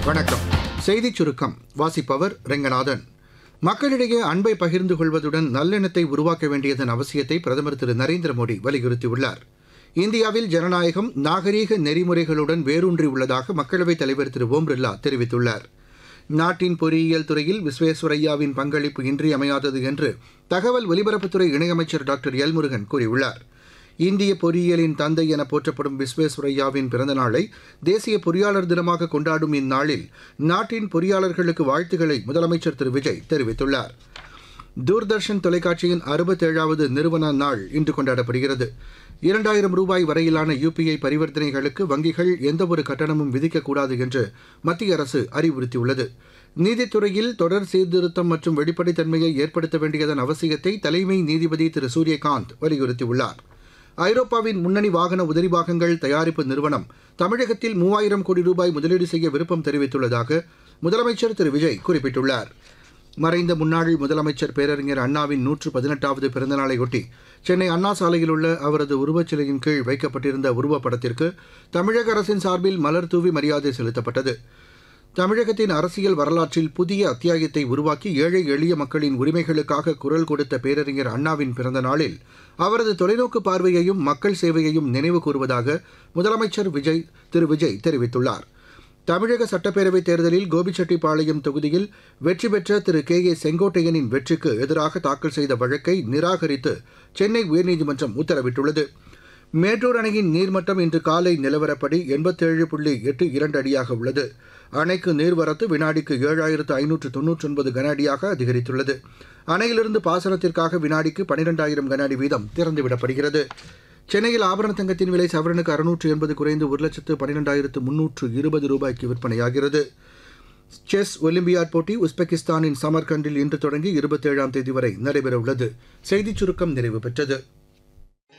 வணக்கம் செய்திச் சுருக்கம் வாசிப்பவர் ரெங்கநாதன் மக்களிடையே அன்பை பகிர்ந்து கொள்வதுடன் நல்லெண்ணத்தை உருவாக்க வேண்டியதன் அவசியத்தை பிரதமர் திரு நரேந்திர மோடி வலியுறுத்தியுள்ளார் இந்தியாவில் ஜனநாயகம் நாகரீக நெறிமுறைகளுடன் வேரூன்றி உள்ளதாக மக்களவைத் தலைவர் திரு ஓம் பிர்லா தெரிவித்துள்ளார் நாட்டின் பொறியியல் துறையில் விஸ்வேஸ்வரையாவின் பங்களிப்பு இன்றியமையாதது என்று தகவல் ஒலிபரப்புத்துறை இணையமைச்சர் டாக்டர் எல் முருகன் கூறியுள்ளார் இந்திய பொறியியலின் தந்தை என போற்றப்படும் விஸ்வேஸ்வரையாவின் பிறந்தநாளை தேசிய பொறியாளர் தினமாக கொண்டாடும் இந்நாளில் நாட்டின் பொறியாளர்களுக்கு வாழ்த்துக்களை முதலமைச்சர் திரு விஜய் தெரிவித்துள்ளார் தூர்தர்ஷன் தொலைக்காட்சியின் அறுபத்தேழாவது நிறுவன நாள் இன்று கொண்டாடப்படுகிறது இரண்டாயிரம் ரூபாய் வரையிலான யுபிஐ பரிவர்த்தனைகளுக்கு வங்கிகள் எந்தவொரு கட்டணமும் விதிக்கக்கூடாது என்று மத்திய அரசு அறிவுறுத்தியுள்ளது நீதித்துறையில் தொடர் சீர்திருத்தம் மற்றும் வெளிப்படைத்தன்மையை ஏற்படுத்த வேண்டியதன் அவசியத்தை தலைமை நீதிபதி திரு சூரியகாந்த் வலியுறுத்தியுள்ளார் ஐரோப்பாவின் முன்னணி வாகன உதிரி பாகங்கள் தயாரிப்பு நிறுவனம் தமிழகத்தில் மூவாயிரம் கோடி ரூபாய் முதலீடு செய்ய விருப்பம் தெரிவித்துள்ளதாக முதலமைச்சர் திரு விஜய் குறிப்பிட்டுள்ளார் மறைந்த முன்னாள் முதலமைச்சர் பேரறிஞர் அண்ணாவின் நூற்று பதினெட்டாவது பிறந்தநாளையொட்டி சென்னை அண்ணா சாலையில் உள்ள அவரது உருவச்சிலையின் கீழ் வைக்கப்பட்டிருந்த உருவப்படத்திற்கு தமிழக அரசின் சார்பில் மலர் தூவி மரியாதை செலுத்தப்பட்டது தமிழகத்தின் அரசியல் வரலாற்றில் புதிய அத்தியாயத்தை உருவாக்கி ஏழை எளிய மக்களின் உரிமைகளுக்காக குரல் கொடுத்த பேரறிஞர் அண்ணாவின் பிறந்த நாளில் அவரது தொலைநோக்கு பார்வையையும் மக்கள் சேவையையும் நினைவு கூறுவதாக முதலமைச்சர் விஜய் திரு விஜய் தெரிவித்துள்ளார் தமிழக சட்டப்பேரவைத் தேர்தலில் கோபிச்செட்டிப்பாளையம் தொகுதியில் வெற்றி பெற்ற திரு கே ஏ செங்கோட்டையனின் வெற்றிக்கு எதிராக தாக்கல் செய்த வழக்கை நிராகரித்து சென்னை உயர்நீதிமன்றம் உத்தரவிட்டுள்ளது மேட்டூர் அணையின் நீர்மட்டம் இன்று காலை நிலவரப்படி எண்பத்தேழு புள்ளி எட்டு இரண்டு அடியாக உள்ளது அணைக்கு நீர்வரத்து வினாடிக்கு ஏழாயிரத்து ஐநூற்று தொன்னூற்றொன்பது கன அடியாக அதிகரித்துள்ளது அணையிலிருந்து பாசனத்திற்காக வினாடிக்கு பனிரெண்டாயிரம் கன அடி வீதம் திறந்துவிடப்படுகிறது சென்னையில் ஆபரண தங்கத்தின் விலை சவரனுக்கு அறுநூற்று எண்பது குறைந்து ஒரு லட்சத்து பன்னிரெண்டாயிரத்து முன்னூற்று இருபது ரூபாய்க்கு விற்பனையாகிறது செஸ் ஒலிம்பியாட் போட்டி உஸ்பெகிஸ்தானின் சமர்கண்டில் இன்று தொடங்கி இருபத்தேழாம் தேதி வரை நடைபெறவுள்ளது செய்திச் சுருக்கம் நிறைவு பெற்றது